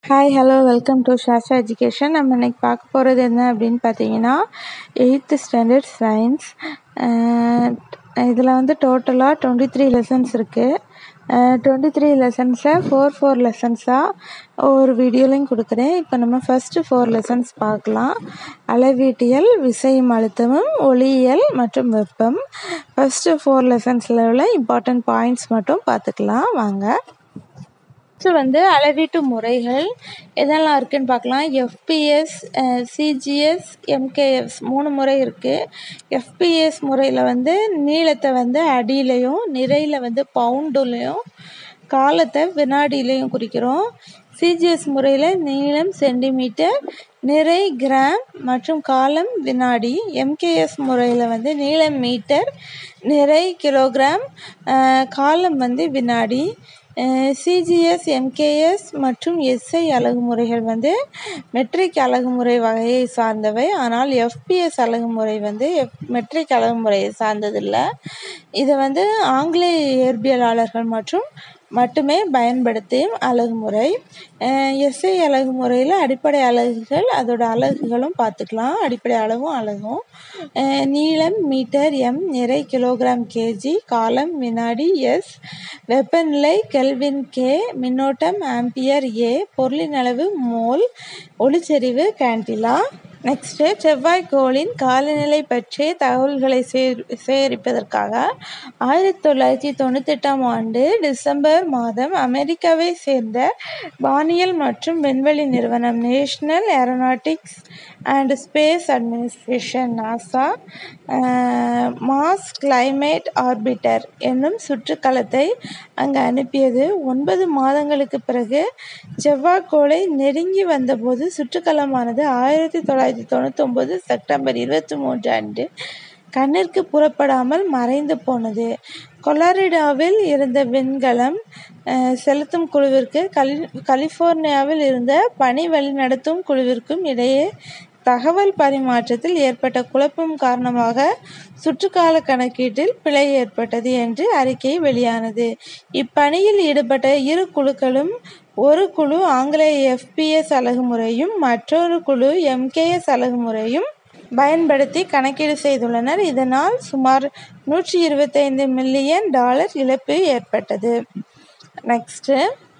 hi hello welcome to Shasha education நம்ம இன்னைக்கு பார்க்க போகிறது என்ன அப்படின்னு பார்த்தீங்கன்னா எயித்து ஸ்டாண்டர்ட் சயின்ஸ் இதில் வந்து டோட்டலாக டுவெண்ட்டி த்ரீ லெசன்ஸ் இருக்குது டுவெண்ட்டி த்ரீ லெசன்ஸில் ஃபோர் ஃபோர் லெசன்ஸாக ஒரு வீடியோலையும் கொடுக்குறேன் இப்போ நம்ம ஃபஸ்ட்டு ஃபோர் லெசன்ஸ் பார்க்கலாம் அளவீட்டியல் விசையும் அழுத்தமும் ஒளியியல் மற்றும் வெப்பம் ஃபஸ்ட்டு ஃபோர் லெசன்ஸில் உள்ள இம்பார்ட்டன்ட் பாயிண்ட்ஸ் மட்டும் பார்த்துக்கலாம் வாங்க ஃபஸ்ட்டு வந்து அளவீட்டு முறைகள் எதெல்லாம் இருக்குதுன்னு பார்க்கலாம் எஃபிஎஸ் சிஜிஎஸ் எம்கேஎஸ் மூணு முறை இருக்குது எஃபிஎஸ் முறையில் வந்து நீளத்தை வந்து அடியிலையும் நிறையில் வந்து பவுண்டுலையும் காலத்தை வினாடியிலையும் குறிக்கிறோம் சிஜிஎஸ் முறையில் நீளம் சென்டிமீட்டர் நிறை கிராம் மற்றும் காலம் வினாடி எம்கேஎஸ் முறையில் வந்து நீளம் மீட்டர் நிறை கிலோகிராம் காலம் வந்து வினாடி சிஜிஎஸ் எம்கேஎஸ் மற்றும் எஸ்ஐ அலகுமுறைகள் வந்து மெட்ரிக் அலகுமுறை வகையை சார்ந்தவை ஆனால் எஃபிஎஸ் அலகுமுறை வந்து எஃப் மெட்ரிக் அலகுமுறையை சார்ந்ததில்லை இதை வந்து ஆங்கிலேய இயற்பியலாளர்கள் மற்றும் மட்டுமே பயன்படுத்தும் அலகுமுறை எஸ்ஐ அலகுமுறையில் அடிப்படை அலகுகள் அதோட அலகுகளும் பார்த்துக்கலாம் அடிப்படை அளவும் அலகும் நீளம் மீட்டர் எம் நிறை கிலோகிராம் கேஜி காலம் வினாடி எஸ் வெப்பநிலை கெல்வின் கே மின்னோட்டம் ஆம்பியர் ஏ பொருளின் அளவு மோல் ஒளிச்செறிவு கேண்டிலா நெக்ஸ்ட்டு செவ்வாய்க்கோளின் காலநிலை பற்றிய தகவல்களை சேர் சேகரிப்பதற்காக ஆயிரத்தி தொள்ளாயிரத்தி தொண்ணூத்தெட்டாம் ஆண்டு டிசம்பர் மாதம் அமெரிக்காவை சேர்ந்த வானியல் மற்றும் விண்வெளி நிறுவனம் National Aeronautics and Space Administration NASA Mars Climate Orbiter என்னும் சுற்றுக்கலத்தை அங்கு அனுப்பியது ஒன்பது மாதங்களுக்கு பிறகு செவ்வாய்க்கோளை நெருங்கி வந்தபோது சுற்றுக்கலமானது ஆயிரத்தி தொள்ளாயிரத்தி தொண்ணூத்தொம்பது செப்டம்பர் இருபத்தி மூன்று அன்று கண்ணிற்கு புறப்படாமல் மறைந்து போனது கொலாரிடாவில் இருந்த விண்கலம் செலுத்தும் குழுவிற்கு கலி கலிஃபோர்னியாவில் இருந்த பனி வழிநடத்தும் குழுவிற்கும் இடையே தகவல் பரிமாற்றத்தில் ஏற்பட்ட குழப்பம் காரணமாக சுற்றுக்கால கணக்கீட்டில் பிழை ஏற்பட்டது என்று அறிக்கை வெளியானது இப்பணியில் ஈடுபட்ட இரு குழுக்களும் ஒரு குழு ஆங்கிலேய எஃபிஎஸ் அலகுமுறையும் மற்றொரு குழு எம்கேஎஸ் அலகுமுறையும் பயன்படுத்தி கணக்கீடு செய்துள்ளனர் இதனால் சுமார் நூற்றி இருபத்தைந்து மில்லியன் டாலர் இழப்பு ஏற்பட்டது நெக்ஸ்ட்டு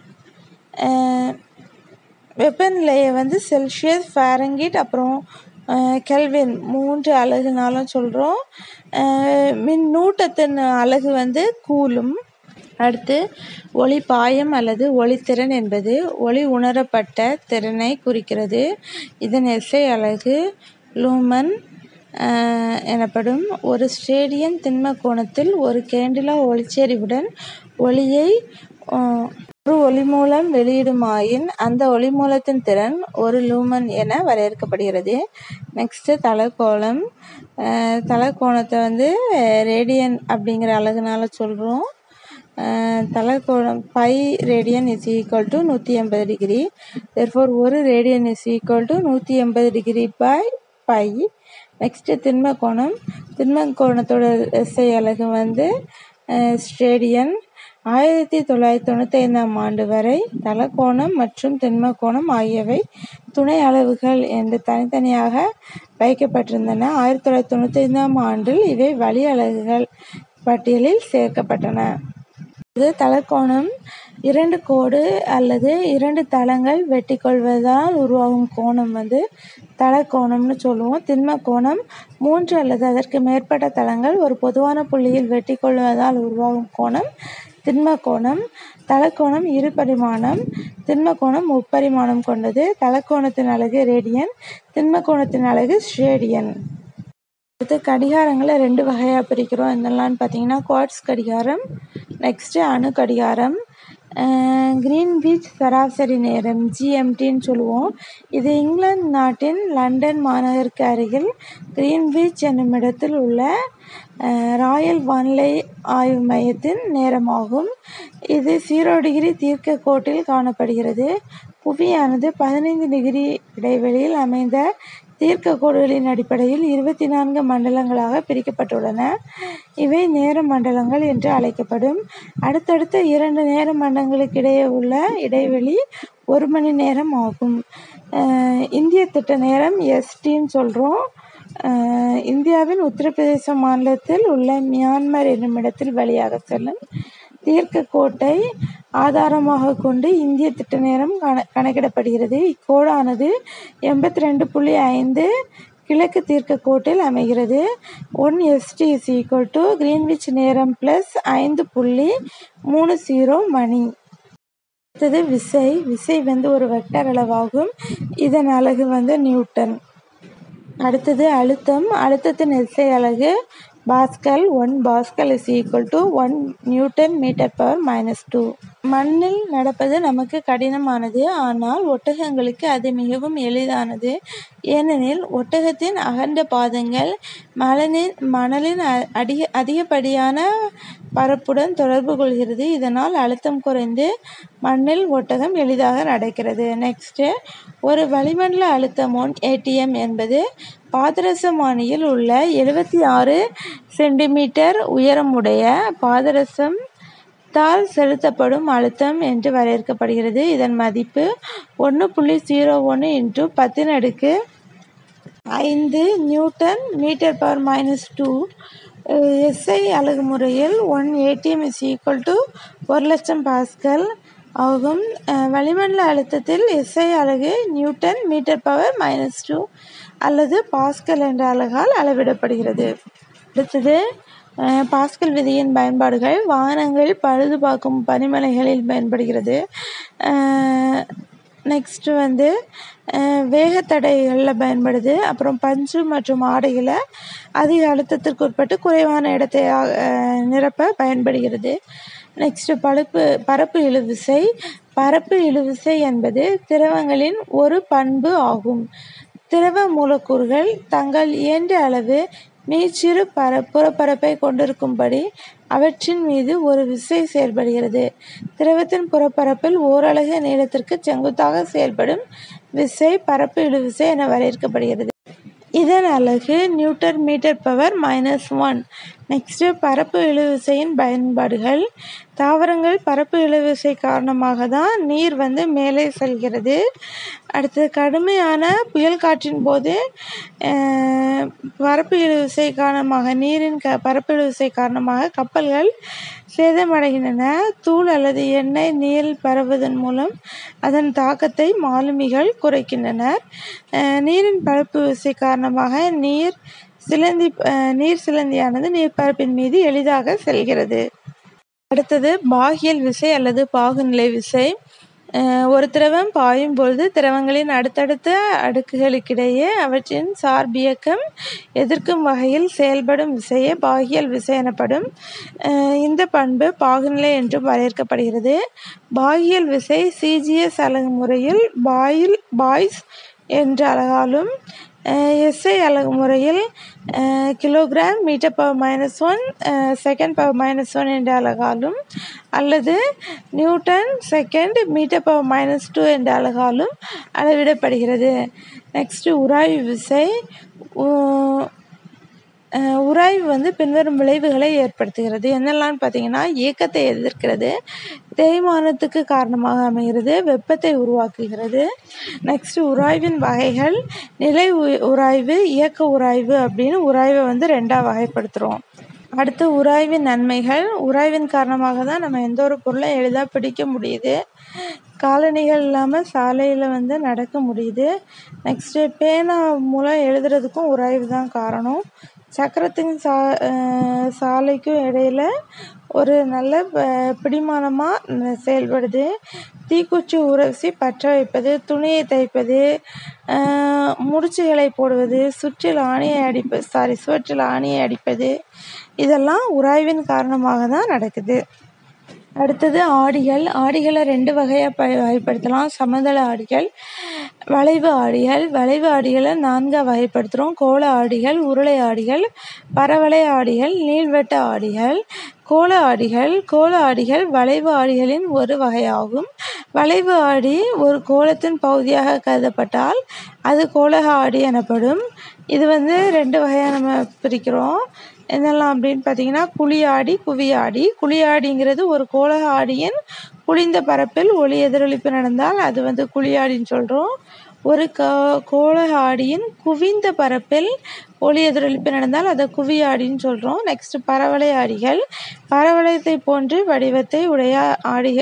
வெப்பநிலையை வந்து செல்சியஸ் ஃபாரங்கிட் அப்புறம் கெல்வின் மூன்று அலகுனாலும் சொல்கிறோம் மின்னூட்டத்தின் அலகு வந்து கூலும் அடுத்து ஒளி பாயம் அல்லது ஒளித்திறன் என்பது ஒளி உணரப்பட்ட திறனை குறிக்கிறது இதன் எஸ்ஐ அலகு லூமன் எனப்படும் ஒரு ஸ்டேடியன் திண்ம கோணத்தில் ஒரு கேண்டிலா ஒளிச்செறிவுடன் ஒளியை ஒரு ஒளி மூலம் வெளியிடுமாயின் அந்த ஒளி மூலத்தின் திறன் ஒரு லூமன் என வரையறுக்கப்படுகிறது நெக்ஸ்ட்டு தலைக்கோணம் தலைக்கோணத்தை வந்து ரேடியன் அப்படிங்கிற அழகுனால சொல்கிறோம் தலைக்கோணம் pi radian is equal to நூற்றி எண்பது டிகிரி தெர்ஃபோர் ஒரு ரேடியன் இஸ் ஈக்குவல் டு நூற்றி எண்பது டிகிரி பை பை நெக்ஸ்ட்டு திண்ம கோணம் திண்ம கோணத்தோட எஸ்ஐ அலகு வந்து ஸ்டேடியன் ஆயிரத்தி தொள்ளாயிரத்தி தொண்ணூற்றி ஐந்தாம் ஆண்டு வரை தலக்கோணம் மற்றும் திண்ம கோணம் ஆகியவை துணை அளவுகள் என்று தனித்தனியாக வைக்கப்பட்டிருந்தன ஆயிரத்தி தொள்ளாயிரத்தி தொண்ணூற்றி ஐந்தாம் ஆண்டில் இவை வழி அலகுகள் பட்டியலில் சேர்க்கப்பட்டன இது தலக்கோணம் இரண்டு கோடு அல்லது இரண்டு தளங்கள் வெட்டி கொள்வதால் உருவாகும் கோணம் வந்து தலக்கோணம்னு சொல்லுவோம் திண்ம கோணம் மூன்று அல்லது அதற்கு மேற்பட்ட தளங்கள் ஒரு பொதுவான புள்ளியில் வெட்டி கொள்வதால் உருவாகும் கோணம் திண்ம கோணம் தலக்கோணம் இரு பரிமாணம் திண்ம கோணம் முப்பரிமாணம் கொண்டது தலக்கோணத்தின் அலகு ரேடியன் திண்ம கோணத்தின் அலகு ஸ்டேடியன் அடுத்து கடிகாரங்களை ரெண்டு வகையாக பிரிக்கிறோம் என்னெல்லாம்னு பார்த்தீங்கன்னா குவாட்ஸ் கடிகாரம் நெக்ஸ்ட்டு அணு கடிகாரம் கிரீன்விச் சராசரி நேரம் ஜிஎம்டின்னு சொல்லுவோம் இது இங்கிலாந்து நாட்டின் லண்டன் மாநகருக்கு அருகில் கிரீன்விச் என்னும் இடத்தில் உள்ள ராயல் வானிலை ஆய்வு மையத்தின் நேரமாகும் இது ஜீரோ டிகிரி தீர்க்க கோட்டில் காணப்படுகிறது புவியானது பதினைந்து டிகிரி இடைவெளியில் அமைந்த தீர்க்க கோடுகளின் அடிப்படையில் இருபத்தி நான்கு மண்டலங்களாக பிரிக்கப்பட்டுள்ளன இவை நேர மண்டலங்கள் என்று அழைக்கப்படும் அடுத்தடுத்த இரண்டு நேர மண்டலங்களுக்கிடையே உள்ள இடைவெளி ஒரு மணி நேரம் ஆகும் அஹ் இந்திய திட்ட நேரம் எஸ்டின்னு சொல்கிறோம் இந்தியாவின் உத்தரப்பிரதேச மாநிலத்தில் உள்ள மியான்மர் என்னும் இடத்தில் வழியாக செல்லும் தீர்க்க கோட்டை ஆதாரமாக கொண்டு இந்திய திட்ட நேரம் கண கணக்கிடப்படுகிறது இக்கோடானது எண்பத்தி ரெண்டு புள்ளி ஐந்து கிழக்கு தீர்க்க கோட்டில் அமைகிறது one ST is equal to Greenwich நேரம் ப்ளஸ் ஐந்து புள்ளி மூணு ஜீரோ மணி அடுத்தது விசை விசை வந்து ஒரு வெக்டர் அளவாகும் இதன் அலகு வந்து நியூட்டன் அடுத்தது அழுத்தம் அழுத்தத்தின் எஸ்ஐ அலகு pascal one pascal is equal to one newton metre power minus two மண்ணில் நடப்பது நமக்கு கடினமானது ஆனால் ஒட்டகங்களுக்கு அது மிகவும் எளிதானது ஏனெனில் ஒட்டகத்தின் அகன்ற பாதங்கள் மணலின் மணலின் அ- அதிக அதிகப்படியான பரப்புடன் தொடர்பு கொள்கிறது இதனால் அழுத்தம் குறைந்து மண்ணில் ஒட்டகம் எளிதாக நடக்கிறது நெக்ஸ்ட்டு ஒரு வளிமண்டல அழுத்தம் ஒன் ஏடிஎம் என்பது பாதரசமானியில் உள்ள எழுபத்தி ஆறு சென்டிமீட்டர் உயரமுடைய பாதரசம் தால் செலுத்தப்படும் அழுத்தம் என்று வரையறுக்கப்படுகிறது இதன் மதிப்பு ஒன்று புள்ளி ஜீரோ ஒன்று இன்ட்டு பத்தின் அடுக்கு ஐந்து newton metre power minus two SI அலகு முறையில் one ATM is equal to ஒரு லட்சம் பாஸ்கல் ஆகும் அஹ் வளிமண்டல அழுத்தத்தில் எஸ்ஐ அலகு newton metre power minus two அல்லது பாஸ்கல் என்ற அலகால் அளவிடப்படுகிறது அடுத்தது அஹ் பாஸ்கல் விதியின் பயன்பாடுகள் வாகனங்கள் பழுது பார்க்கும் பனிமலைகளில் பயன்படுகிறது நெக்ஸ்ட்டு வந்து அஹ் வேகத்தடைகளில் பயன்படுது அப்புறம் பஞ்சு மற்றும் ஆடைகளை அதிக அழுத்தத்திற்கு உட்பட்டு குறைவான இடத்தை அஹ், நிரப்ப பயன்படுகிறது நெக்ஸ்ட்டு பழுப்பு பரப்பு இழுவிசை பரப்பு இழுவிசை என்பது திரவங்களின் ஒரு பண்பு ஆகும் திரவ மூலக்கூறுகள் தங்கள் இயன்ற அளவு மீச்சிறு பர புறப்பரப்பை கொண்டிருக்கும்படி அவற்றின் மீது ஒரு விசை செயல்படுகிறது திரவத்தின் புறப்பரப்பில் ஓரலகு நீளத்திற்கு செங்குத்தாக செயல்படும் விசை பரப்பு இழுவிசை என வரையறுக்கப்படுகிறது இதன் அலகு newton metre power minus one next பரப்பு இழுவிசையின் பயன்பாடுகள் தாவரங்கள் பரப்பு இழுவிசை காரணமாக தான் நீர் வந்து மேலே செல்கிறது அடுத்தது கடுமையான புயல் காற்றின் போது அஹ், பரப்பு இழுவிசை காரணமாக நீரின் க பரப்பு இழுவிசை காரணமாக கப்பல்கள் சேதமடைகின்றன தூள் அல்லது எண்ணெய் நீரில் பரவுவதன் மூலம் அதன் தாக்கத்தை மாலுமிகள் குறைக்கின்றனர் அஹ், நீரின் பரப்பு விசை காரணமாக நீர் சிலந்தி அஹ், நீர் சிலந்தியானது நீர்ப்பரப்பின் மீது எளிதாக செல்கிறது அடுத்தது பாகியல் விசை அல்லது பாகுநிலை விசை அஹ் ஒரு திரவம் பாயும் பொழுது திரவங்களின் அடுத்தடுத்த அடுக்குகளுக்கிடையே அவற்றின் சார்பியக்கம் எதிர்க்கும் வகையில் செயல்படும் விசையே பாகியல் விசை எனப்படும் அஹ் இந்த பண்பு பாகுநிலை என்றும் வரையறுக்கப்படுகிறது பாகியல் விசை சிஜிஎஸ் அலகு முறையில் பாயில் பாய்ஸ் என்ற அலகாலும் எஸ்ஐ அலகு முறையில் kilogram metre power minus one second power minus one என்ற அலகாலும் அல்லது newton second metre power minus two என்ற அலகாலும் அளவிடப்படுகிறது நெக்ஸ்ட்டு உராய்வு விசை உ- அஹ் உராய்வு வந்து பின்வரும் விளைவுகளை ஏற்படுத்துகிறது என்னெல்லாம் பார்த்தீங்கன்னா இயக்கத்தை எதிர்க்கிறது தேய்மானத்துக்கு காரணமாக அமைகிறது வெப்பத்தை உருவாக்குகிறது நெக்ஸ்ட் உராய்வின் வகைகள் நிலை உ- உராய்வு இயக்க உராய்வு அப்படின்னு உராய்வை வந்து ரெண்டாக வகைப்படுத்துகிறோம் அடுத்து உராய்வின் நன்மைகள் உராய்வின் காரணமாக தான் நம்ம எந்த ஒரு பொருளை எளிதாக பிடிக்க முடியுது காலணிகள் இல்லாமல் சாலையில் வந்து நடக்க முடியுது நெக்ஸ்ட்டு பேனா மூலம் எழுதுறதுக்கும் உராய்வு தான் காரணம் சக்கரத்தின் சா அஹ் சாலைக்கும் இடையில ஒரு நல்ல ப- பிடிமானமாக செயல்படுது தீக்குச்சி உரசி பற்ற வைப்பது துணியை தைப்பது அஹ் முடிச்சுகளை போடுவது சுற்றில் ஆணியை அடிப்பது சாரி சுவற்றில் ஆணியை அடிப்பது இதெல்லாம் உராய்வின் காரணமாக தான் நடக்குது அடுத்தது ஆடிகள் ஆடிகளை ரெண்டு வகையாக ப வகைப்படுத்தலாம் சமதள ஆடிகள் வளைவு ஆடிகள் வளைவு ஆடிகளை நான்காக வகைப்படுத்துகிறோம் கோள ஆடிகள் உருளை ஆடிகள் பரவளை ஆடிகள் நீள்வட்ட ஆடிகள் கோள ஆடிகள் கோள ஆடிகள் வளைவு ஆடிகளின் ஒரு வகையாகும் வளைவு ஆடி ஒரு கோளத்தின் பகுதியாக கருதப்பட்டால் அது கோளக ஆடி எனப்படும் இது வந்து ரெண்டு வகையாக நம்ம பிரிக்கிறோம் என்னெல்லாம் அப்படின்னு பார்த்தீங்கன்னா குழியாடி குவியாடி குழியாடிங்கிறது ஒரு கோளக ஆடியின் குழிந்த பரப்பில் ஒளி எதிரொலிப்பு நடந்தால் அது வந்து குழியாடின்னு சொல்கிறோம் ஒரு கோ கோள ஆடியின் குவிந்த பரப்பில் ஒளி எதிரொலிப்பு நடந்தால் அதை குவியாடின்னு சொல்கிறோம் நெக்ஸ்ட் பரவளை ஆடிகள் பரவளையத்தை போன்று வடிவத்தை உடைய ஆடிக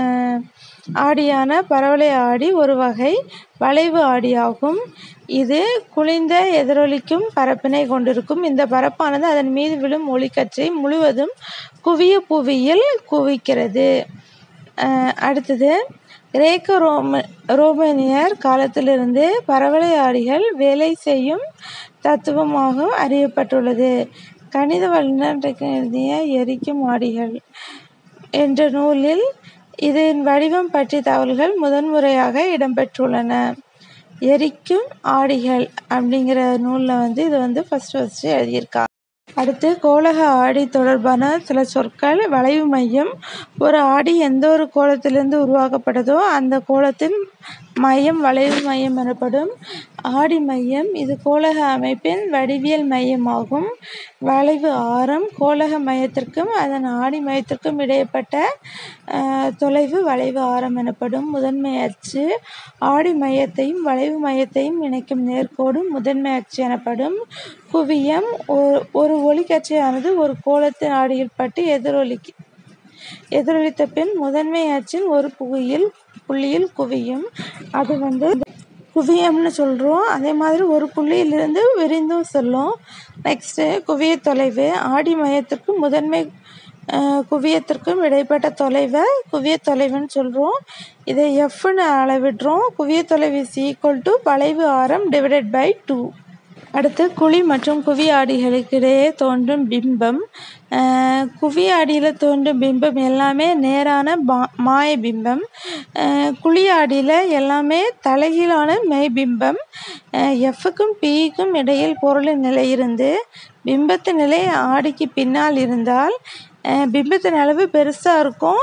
ஆடியான பரவளை ஆடி ஒரு வகை வளைவு ஆடியாகும் இது குளிர்ந்த எதிரொலிக்கும் பரப்பினை கொண்டிருக்கும் இந்த பரப்பானது அதன் மீது விழும் ஒளிக்கற்றை முழுவதும் குவிய புவியில் குவிக்கிறது அடுத்தது கிரேக்க ரோம ரோமானியர் காலத்திலிருந்து பரவளை ஆடிகள் வேலை செய்யும் தத்துவமாக அறியப்பட்டுள்ளது கணித வல்லுநர் எழுதிய எரிக்கும் ஆடிகள் என்ற நூலில் இதன் வடிவம் பற்றிய தகவல்கள் முதன்முறையாக இடம்பெற்றுள்ளன எரிக்கும் ஆடிகள் அப்படிங்கிற நூலில் வந்து இது வந்து ஃபஸ்ட்டு ஃபஸ்ட்டு எழுதியிருக்காங்க அடுத்து கோளக ஆடி தொடர்பான சில சொற்கள் வளைவு மையம் ஒரு ஆடி எந்த ஒரு கோலத்திலிருந்து உருவாக்கப்பட்டதோ அந்த கோலத்தின் மையம் வளைவு மையம் எனப்படும் ஆடி மையம் இது கோளக அமைப்பின் வடிவியல் மையமாகும் வளைவு ஆரம் கோளக மையத்திற்கும் அதன் ஆடி மையத்திற்கும் இடைப்பட்ட தொலைவு வளைவு ஆரம் எனப்படும் முதன்மை அச்சு ஆடி மையத்தையும் வளைவு மையத்தையும் இணைக்கும் நேர்கோடு முதன்மை அச்சு எனப்படும் குவியம் ஒரு ஒரு ஒளிக்கற்றையானது ஒரு கோலத்தின் ஆடியில் பட்டு எதிரொலிக்கு எதிரொலித்த பின் முதன்மை அச்சின் ஒரு புவியில் புள்ளியில் குவியும் அது வந்து குவியம்னு சொல்கிறோம் அதே மாதிரி ஒரு புள்ளியிலிருந்து விரிந்தும் சொல்லும் நெக்ஸ்ட்டு குவிய தொலைவு ஆடி மையத்திற்கும் முதன்மை குவியத்திற்கும் இடைப்பட்ட தொலைவை குவிய தொலைவுன்னு சொல்கிறோம் இதை எஃப்னு அளவிடுறோம் குவிய தொலைவு இஸ் ஈக்குவல் டு வளைவு ஆரம் டிவைடட் பை டூ அடுத்து குழி மற்றும் குவி ஆடிகளுக்கு இடையே தோன்றும் பிம்பம் குவி ஆடியில் தோன்றும் பிம்பம் எல்லாமே நேரான மா மாய பிம்பம் குழி ஆடியில் எல்லாமே தலைகீழான மெய் பிம்பம் எஃப்க்கும் பிக்கும் இடையில் பொருளின் நிலை இருந்து பிம்பத்தின் நிலை ஆடிக்கு பின்னால் இருந்தால் பிம்பத்தின் அளவு பெருசாக இருக்கும்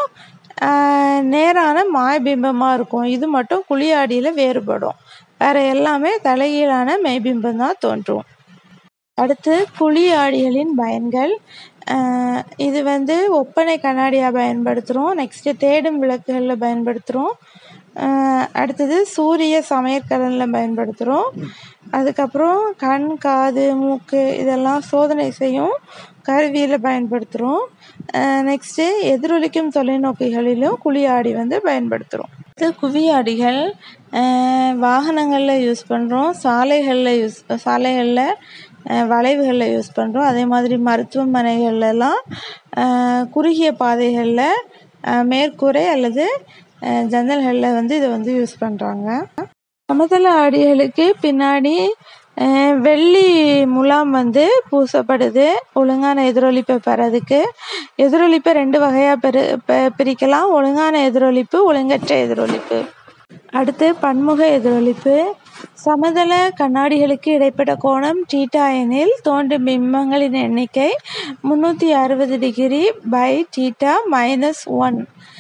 நேரான மாய பிம்பமாக இருக்கும் இது மட்டும் குழி ஆடியில் வேறுபடும் வேறு எல்லாமே தலைகீழான மெய்பிம்பம் தான் தோன்றும் அடுத்து குழி ஆடிகளின் பயன்கள் இது வந்து ஒப்பனை கண்ணாடியாக பயன்படுத்துகிறோம் நெக்ஸ்ட்டு தேடும் விளக்குகளில் பயன்படுத்துகிறோம் அடுத்தது சூரிய சமையற்கலனில் பயன்படுத்துகிறோம் அதுக்கப்புறம் கண் காது மூக்கு இதெல்லாம் சோதனை செய்யும் கருவியில் பயன்படுத்துகிறோம் நெக்ஸ்ட்டு எதிரொலிக்கும் தொலைநோக்கிகளிலும் குழி ஆடி வந்து பயன்படுத்துகிறோம் அடுத்து குவியாடிகள் வாகனங்களில் யூஸ் பண்ணுறோம் சாலைகளில் யூஸ் சாலைகளில் வளைவுகளில் யூஸ் பண்ணுறோம் அதே மாதிரி மருத்துவமனைகள்லாம் குறுகிய பாதைகளில் மேற்கூரை அல்லது ஜன்னல்களில் வந்து இதை வந்து யூஸ் பண்ணுறாங்க சமதள ஆடிகளுக்கு பின்னாடி வெள்ளி முலாம் வந்து பூசப்படுது ஒழுங்கான எதிரொலிப்பை பெறதுக்கு எதிரொலிப்பை ரெண்டு வகையாக பெரு பிரிக்கலாம் ஒழுங்கான எதிரொலிப்பு ஒழுங்கற்ற எதிரொலிப்பு அடுத்து பன்முக எதிரொலிப்பு சமதள கண்ணாடிகளுக்கு இடைப்பட்ட கோணம் டீட்டா எனில் தோன்றும் பிம்பங்களின் எண்ணிக்கை முந்நூற்றி அறுபது degree by theta minus one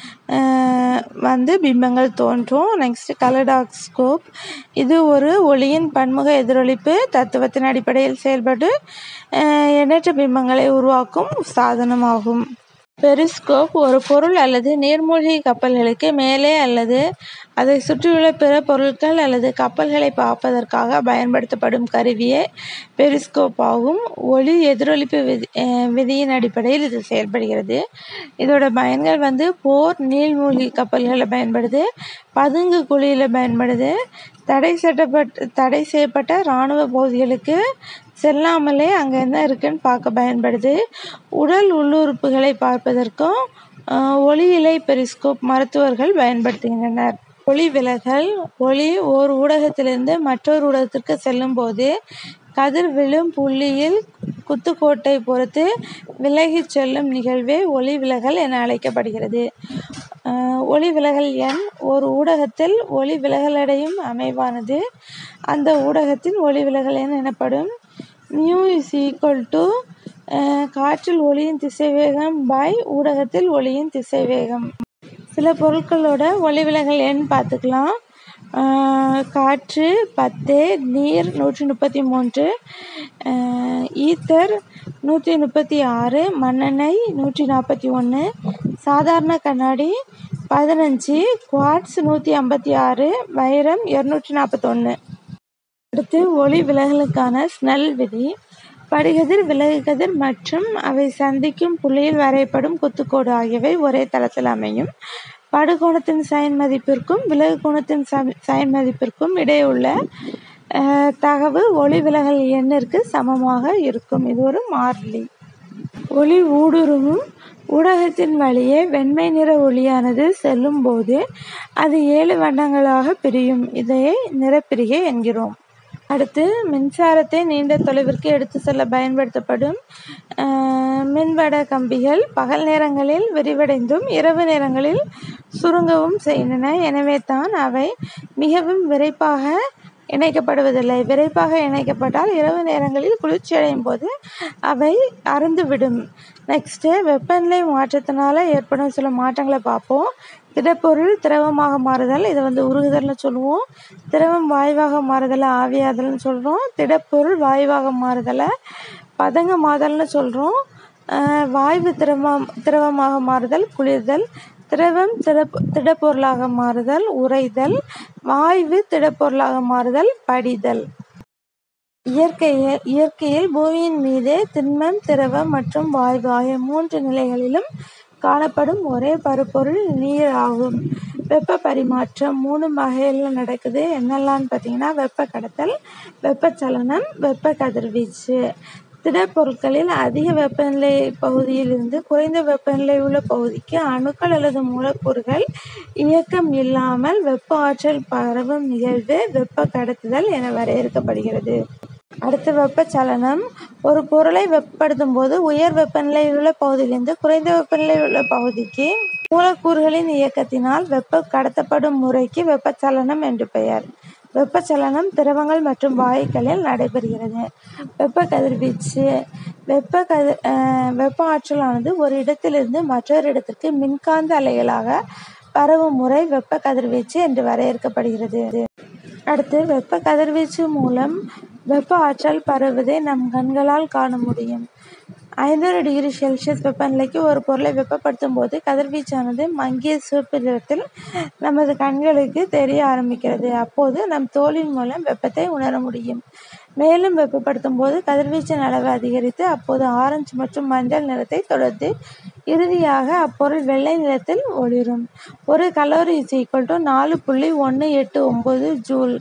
வந்து பிம்பங்கள் தோன்றும் நெக்ஸ்ட் கலடாஸ்கோப் இது ஒரு ஒளியின் பன்முக எதிரொலிப்பு தத்துவத்தின் அடிப்படையில் செயல்பட்டு எண்ணற்ற பிம்பங்களை உருவாக்கும் சாதனமாகும் பெரிஸ்கோப் ஒரு பொருள் அல்லது நீர்மூழ்கி கப்பல்களுக்கு மேலே அல்லது அதை சுற்றியுள்ள பிற பொருட்கள் அல்லது கப்பல்களை பார்ப்பதற்காக பயன்படுத்தப்படும் கருவியே பெரிஸ்கோப் ஆகும் ஒளி எதிரொலிப்பு விதி விதியின் அடிப்படையில் இது செயல்படுகிறது இதோட பயன்கள் வந்து போர் நீர்மூழ்கி கப்பல்களில் பயன்படுது பதுங்கு குழியில் பயன்படுது தடை சட்டப்பட்ட தடை செய்யப்பட்ட இராணுவ பகுதிகளுக்கு செல்லாமலே அங்கே என்ன இருக்குன்னு பார்க்க பயன்படுது உடல் உள்ளுறுப்புகளை பார்ப்பதற்கும் ஒளியிலை பெரிஸ்கோப் மருத்துவர்கள் பயன்படுத்துகின்றனர் ஒளி விலகல் ஒளி ஓர் ஊடகத்திலிருந்து மற்றொரு ஊடகத்திற்கு செல்லும் போது கதிர் விழும் புள்ளியில் குத்துக்கோட்டை பொறுத்து விலகிச் செல்லும் நிகழ்வே ஒளி விலகல் என அழைக்கப்படுகிறது ஒளி விலகல் எண் ஒரு ஊடகத்தில் ஒளி விலகலடையும் அமைவானது அந்த ஊடகத்தின் ஒளி விலகல் எண் எனப்படும் மியூ இஸ் ஈக்குவல் டு காற்றில் ஒளியின் திசைவேகம் பை ஊடகத்தில் ஒளியின் திசைவேகம் சில பொருட்களோட ஒளி விலகல் எண் பார்த்துக்கலாம் காற்று பத்து நீர் நூற்றி முப்பத்தி மூன்று ஈத்தர் நூற்றி முப்பத்தி ஆறு மண்ணெண்ணெய் நூற்றி நாற்பத்தி ஒன்று சாதாரண கண்ணாடி பதினஞ்சு குவாட்ஸ் நூற்றி ஐம்பத்தி ஆறு வைரம் இரநூற்றி நாற்பத்தொன்று அடுத்து ஒளி விலகலுக்கான ஸ்னெல் விதி படுகதிர் விலகுகதிர் மற்றும் அவை சந்திக்கும் புள்ளியில் வரையப்படும் குத்துக்கோடு ஆகியவை ஒரே தளத்தில் அமையும் படுகோணத்தின் சைன் மதிப்பிற்கும் விலகு கோணத்தின் சைன் மதிப்பிற்கும் இடையே உள்ள தகவு ஒளி விலகல் எண்ணிற்கு சமமாக இருக்கும் இது ஒரு மாறிலி ஒளி ஊடுருவும் ஊடகத்தின் வழியே வெண்மை நிற ஒளியானது செல்லும் போது அது ஏழு வண்ணங்களாக பிரியும் இதையே நிறப்பிரிகை என்கிறோம் அடுத்து மின்சாரத்தை நீண்ட தொலைவிற்கு எடுத்து செல்ல பயன்படுத்தப்படும் மின்வட கம்பிகள் பகல் நேரங்களில் விரிவடைந்தும் இரவு நேரங்களில் சுருங்கவும் செய்கின்றன எனவே தான் அவை மிகவும் விரைப்பாக இணைக்கப்படுவதில்லை விரைப்பாக இணைக்கப்பட்டால் இரவு நேரங்களில் குளிர்ச்சி அடையும் போது அவை அறுந்துவிடும் நெக்ஸ்ட்டு வெப்பநிலை மாற்றத்தினால ஏற்படும் சில மாற்றங்களை பார்ப்போம் திடப்பொருள் திரவமாக மாறுதல் இதை வந்து உருகுதல்னு சொல்லுவோம் திரவம் வாயுவாக மாறுதலை ஆவியாதல்னு சொல்கிறோம் திடப்பொருள் வாயுவாக மாறுதலை பதங்கமாதல்னு சொல்கிறோம் வாயு திரவம் திரவமாக மாறுதல் குளிர்தல் திரவம் திட திடப்பொருளாக மாறுதல் உறைதல் வாயு திடப்பொருளாக மாறுதல் படிதல் இயற்கையில் இயற்கையில் பூமியின் மீது திண்மம் திரவம் மற்றும் வாயு ஆகிய மூன்று நிலைகளிலும் காணப்படும் ஒரே பருப்பொருள் நீர் ஆகும் வெப்ப பரிமாற்றம் மூணு வகையில் நடக்குது என்னெல்லாம்னு பார்த்தீங்கன்னா வெப்ப கடத்தல் வெப்பச்சலனம் வெப்ப கதிர்வீச்சு திடப்பொருட்களில் அதிக வெப்பநிலை பகுதியில் இருந்து குறைந்த வெப்பநிலை உள்ள பகுதிக்கு அணுக்கள் அல்லது மூலக்கூறுகள் இயக்கம் இல்லாமல் வெப்ப ஆற்றல் பரவும் நிகழ்வு வெப்ப கடத்துதல் என வரையறுக்கப்படுகிறது அடுத்து வெப்பச்சலனம் ஒரு பொருளை வெப்பப்படுத்தும் போது உயர் வெப்பநிலையில் உள்ள பகுதியிலிருந்து குறைந்த வெப்பநிலையில் உள்ள பகுதிக்கு மூலக்கூறுகளின் இயக்கத்தினால் வெப்ப கடத்தப்படும் முறைக்கு வெப்பச்சலனம் என்று பெயர் வெப்பச்சலனம் திரவங்கள் மற்றும் வாயுக்களில் நடைபெறுகிறது வெப்ப கதிர்வீச்சு வெப்ப கதிர் வெப்ப ஆற்றலானது ஒரு இடத்திலிருந்து மற்றொரு இடத்திற்கு மின்காந்த அலைகளாக பரவும் முறை வெப்ப கதிர்வீச்சு என்று வரையறுக்கப்படுகிறது அடுத்து வெப்ப கதிர்வீச்சு மூலம் வெப்ப ஆற்றல் பரவுவதை நம் கண்களால் காண முடியும் ஐநூறு டிகிரி செல்சியஸ் வெப்பநிலைக்கு ஒரு பொருளை வெப்பப்படுத்தும் போது கதிர்வீச்சானது மங்கிய சிவப்பு நிறத்தில் நமது கண்களுக்கு தெரிய ஆரம்பிக்கிறது அப்போது நம் தோலின் மூலம் வெப்பத்தை உணர முடியும் மேலும் வெப்பப்படுத்தும் போது கதிர்வீச்சின் அளவு அதிகரித்து அப்போது ஆரஞ்சு மற்றும் மஞ்சள் நிறத்தை தொடர்ந்து இறுதியாக அப்பொருள் வெள்ளை நிறத்தில் ஒளிரும் ஒரு கலோரி இஸ் ஈக்குவல் டு நாலு புள்ளி ஒன்று எட்டு ஒம்பது ஜூல்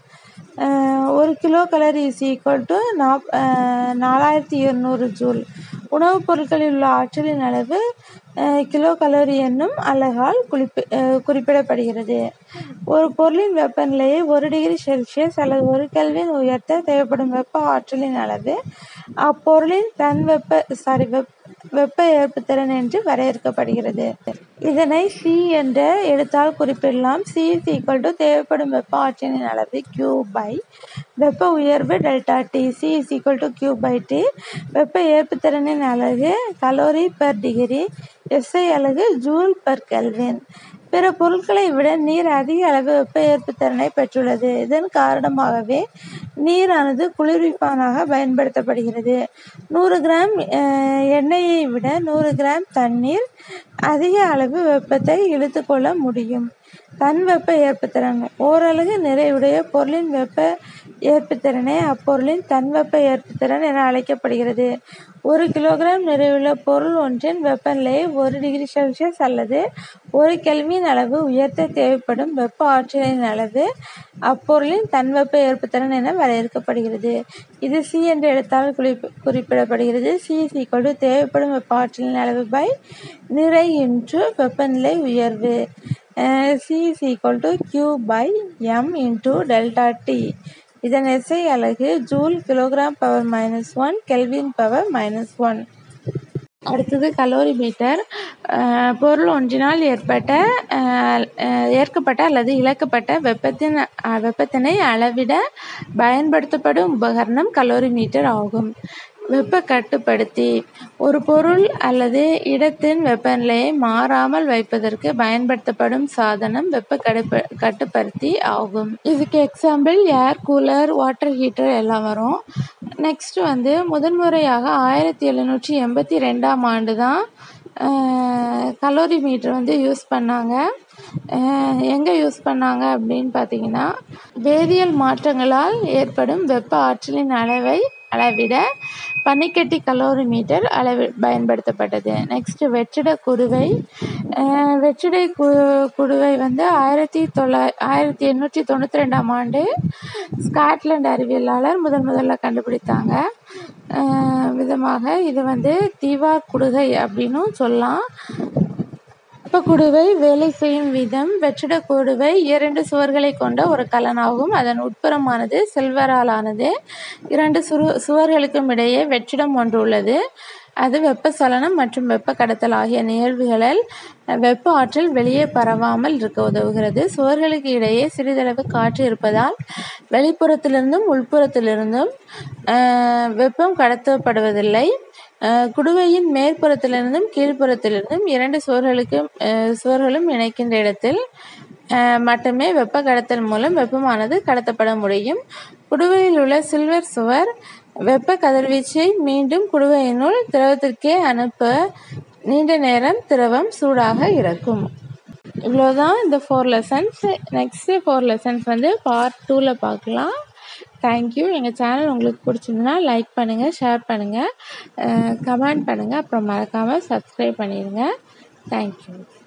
ஒரு கிலோ கலரி இஸ் ஈக்குவல் டு நாப் நாலாயிரத்தி இருநூறு ஜூல் உணவுப் பொருட்களில் உள்ள ஆற்றலின் அளவு கிலோ கலோரி என்னும் அலகால் குறிப்பி குறிப்பிடப்படுகிறது ஒரு பொருளின் வெப்பநிலையை ஒரு டிகிரி செல்சியஸ் அல்லது ஒரு கெல்வின் உயர்த்த தேவைப்படும் வெப்ப ஆற்றலின் அளவு அப்பொருளின் தன் வெப்ப சாரி வெப் வெப்ப ஏற்புத்திறன் என்று வரையறுக்கப்படுகிறது இதனை சி என்ற எழுத்தால் குறிப்பிடலாம் சி இஸ் ஈக்குவல் டு தேவைப்படும் வெப்ப ஆற்றலின் அளவு கியூ பை வெப்ப உயர்வு delta T C is equal to Q by T வெப்ப ஏற்புத்திறனின் அலகு கலோரி பெர் டிகிரி எஸ்ஐ அலகு ஜூல் பெர் கெல்வின் பிற பொருட்களை விட நீர் அதிக அளவு வெப்ப ஏற்புத்திறனை பெற்றுள்ளது இதன் காரணமாகவே நீரானது குளிர்விப்பானாக பயன்படுத்தப்படுகிறது நூறு கிராம் எண்ணெயை விட நூறு கிராம் தண்ணீர் அதிக அளவு வெப்பத்தை இழுத்துக்கொள்ள முடியும் தன் வெப்ப ஏற்புத்திறன் ஓரலகு நிறையுடைய பொருளின் வெப்ப ஏற்புத்திறனே அப்பொருளின் தன் வெப்ப ஏற்புத்திறன் என அழைக்கப்படுகிறது ஒரு கிலோகிராம் நிறையுள்ள பொருள் ஒன்றின் வெப்பநிலையை ஒரு டிகிரி செல்சியஸ் அல்லது ஒரு கெல்வின் அளவு உயர்த்த தேவைப்படும் வெப்ப ஆற்றலின் அளவு அப்பொருளின் தன் வெப்ப ஏற்புத்திறன் என வரையறுக்கப்படுகிறது இது சி என்ற எழுத்தால் குறிப்பு குறிப்பிடப்படுகிறது சி இஸ் ஈக்குவல் டு தேவைப்படும் வெப்ப ஆற்றலின் அளவு பை நிறை இன்று வெப்பநிலை உயர்வு C is equal to Q by M into delta T இதன் எஸ்ஐ அலகு joule kilogram power minus one kelvin power minus one அடுத்தது கலோரி மீட்டர் பொருள் ஒன்றினால் ஏற்பட்ட ஏற்கப்பட்ட அல்லது இழக்கப்பட்ட வெப்பத்தின் வெப்பத்தினை அளவிட பயன்படுத்தப்படும் உபகரணம் கலோரி மீட்டர் ஆகும் வெப்ப கட்டுப்படுத்தி ஒரு பொருள் அல்லது இடத்தின் வெப்பநிலையை மாறாமல் வைப்பதற்கு பயன்படுத்தப்படும் சாதனம் வெப்ப கடுப்ப கட்டுப்படுத்தி ஆகும் இதுக்கு example air cooler water heater எல்லாம் வரும் நெக்ஸ்ட் வந்து முதன்முறையாக ஆயிரத்தி எழுநூற்றி எண்பத்தி ரெண்டாம் ஆண்டு தான் கலோரி மீட்டர் வந்து யூஸ் பண்ணாங்க எங்கே யூஸ் பண்ணாங்க அப்படின்னு பார்த்தீங்கன்னா வேதியியல் மாற்றங்களால் ஏற்படும் வெப்ப ஆற்றலின் அளவை அளவிட பனிக்கட்டி கலோரிமீட்டர் அளவு பயன்படுத்தப்பட்டது நெக்ஸ்ட்டு வெற்றிட குடுவை வெற்றிடை கு குடுவை வந்து ஆயிரத்தி தொள்ளா ஆயிரத்தி எண்ணூற்றி தொண்ணூற்றி ரெண்டாம் ஆண்டு ஸ்காட்லாந்து அறிவியலாளர் முதன் முதல்ல கண்டுபிடித்தாங்க விதமாக இது வந்து தீவார் குடுகை அப்படின்னும் சொல்லலாம் வெப்ப குடுவை வேலை செய்யும் விதம் வெற்றிட குடுவை இரண்டு சுவர்களை கொண்ட ஒரு கலனாகும் அதன் உட்புறமானது சில்வராலானது இரண்டு சுரு சுவர்களுக்கும் இடையே வெற்றிடம் ஒன்று உள்ளது அது வெப்பச்சலனம் மற்றும் வெப்ப கடத்தல் ஆகிய நிகழ்வுகளில் வெப்ப ஆற்றல் வெளியே பரவாமல் இருக்க உதவுகிறது சுவர்களுக்கு இடையே சிறிதளவு காற்று இருப்பதால் வெளிப்புறத்திலிருந்தும் உள்புறத்திலிருந்தும் வெப்பம் கடத்தப்படுவதில்லை குடுவையின் மேற்புறத்திலிருந்தும் கீழ்ப்புறத்திலிருந்தும் இரண்டு சுவர்களுக்கும் சுவர்களும் இணைக்கின்ற இடத்தில் மட்டுமே வெப்ப கடத்தல் மூலம் வெப்பமானது கடத்தப்பட முடியும் குடுவையில் உள்ள சில்வர் சுவர் வெப்ப கதிர்வீச்சை மீண்டும் குடுவையினுள் திரவத்திற்கே அனுப்ப நீண்ட நேரம் திரவம் சூடாக இருக்கும் இவ்வளோதான் இந்த four lessons next four lessons வந்து பார்ட் டூவில் பார்க்கலாம் தேங்க்யூ எங்கள் சேனல் உங்களுக்கு பிடிச்சிருந்துன்னா லைக் பண்ணுங்கள் ஷேர் பண்ணுங்கள் கமெண்ட் பண்ணுங்கள் அப்புறம் மறக்காமல் சப்ஸ்கிரைப் பண்ணிடுங்க தேங்க்யூ